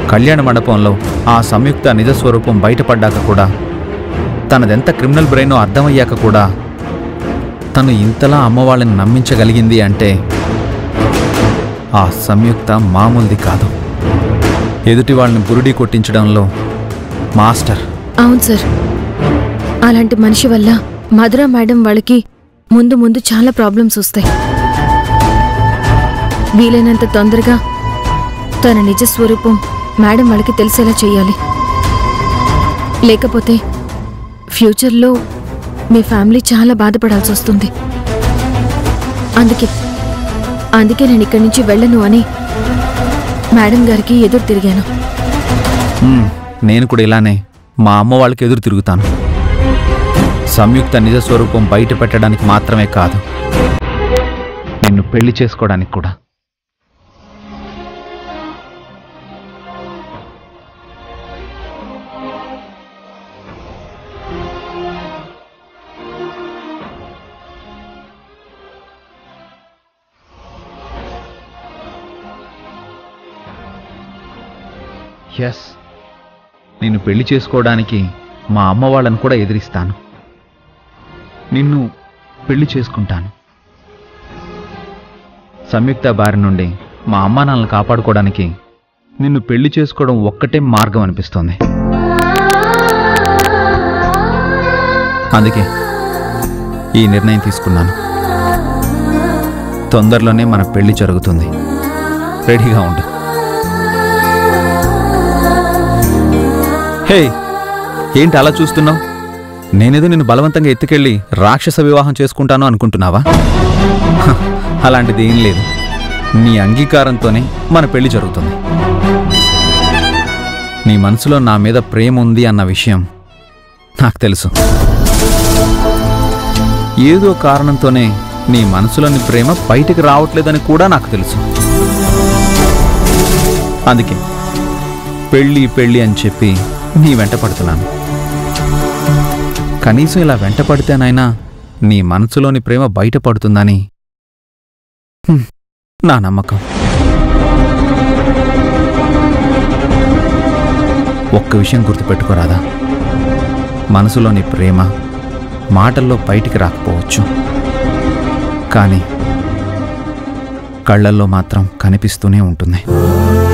కళ్యాణ మండపంలో ఆ సంయుక్త నిజస్వరూపం బయటపడ్డాక కూడా తనదెంత క్రిమినల్ బ్రెయినో అర్థమయ్యాక కూడా తను ఇంతలా అమ్మవాళ్ళని నమ్మించగలిగింది అంటే ఆ సంయుక్త మామూలుది కాదు ఎదుటి వాళ్ళని బురుడి కొట్టించడంలో మాస్టర్ అవును సార్ అలాంటి మనిషి వల్ల మధుర మేడం వాళ్ళకి ముందు ముందు చాలా ప్రాబ్లమ్స్ వస్తాయి వీలైనంత తొందరగా తన నిజ స్వరూపం మేడం వాళ్ళకి తెలిసేలా చేయాలి లేకపోతే ఫ్యూచర్లో మీ ఫ్యామిలీ చాలా బాధపడాల్సి వస్తుంది అందుకే అందుకే నేను ఇక్కడి నుంచి వెళ్ళను అని మేడం గారికి ఎదురు తిరిగాను మ్మ్, నేను కూడా ఇలానే మా అమ్మ వాళ్ళకి ఎదురు తిరుగుతాను సంయుక్త నిజ స్వరూపం బయట పెట్టడానికి మాత్రమే కాదు నిన్ను పెళ్లి చేసుకోవడానికి కూడా ఎస్ నిన్ను పెళ్లి చేసుకోవడానికి మా అమ్మ వాళ్ళని కూడా ఎదిరిస్తాను నిన్ను పెళ్లి చేసుకుంటాను సంయుక్త బారి నుండి మా అమ్మా నాన్నలు కాపాడుకోవడానికి నిన్ను పెళ్లి చేసుకోవడం ఒక్కటే మార్గం అనిపిస్తోంది అందుకే ఈ నిర్ణయం తీసుకున్నాను తొందరలోనే మన పెళ్లి జరుగుతుంది రెడీగా ఉండు హే ఏంటి అలా చూస్తున్నావు నేనేదో నిన్ను బలవంతంగా ఎత్తుకెళ్ళి రాక్షస వివాహం చేసుకుంటాను అనుకుంటున్నావా హ, అలాంటిది ఏం లేదు నీ అంగీకారంతోనే మన పెళ్లి జరుగుతుంది నీ మనసులో నా మీద ప్రేమ ఉంది అన్న విషయం నాకు తెలుసు ఏదో కారణంతోనే నీ మనసులోని ప్రేమ బయటికి రావట్లేదని కూడా నాకు తెలుసు అందుకే పెళ్ళి పెళ్ళి అని చెప్పి నీ వెంట పడుతున్నాను కనీసం ఇలా వెంట పడితేనైనా నీ మనసులోని ప్రేమ బయటపడుతుందని హ్మ్, నా నమ్మకం ఒక్క విషయం గుర్తుపెట్టుకోరాదా మనసులోని ప్రేమ మాటల్లో బయటికి రాకపోవచ్చు కానీ కళ్ళల్లో మాత్రం కనిపిస్తూనే ఉంటుంది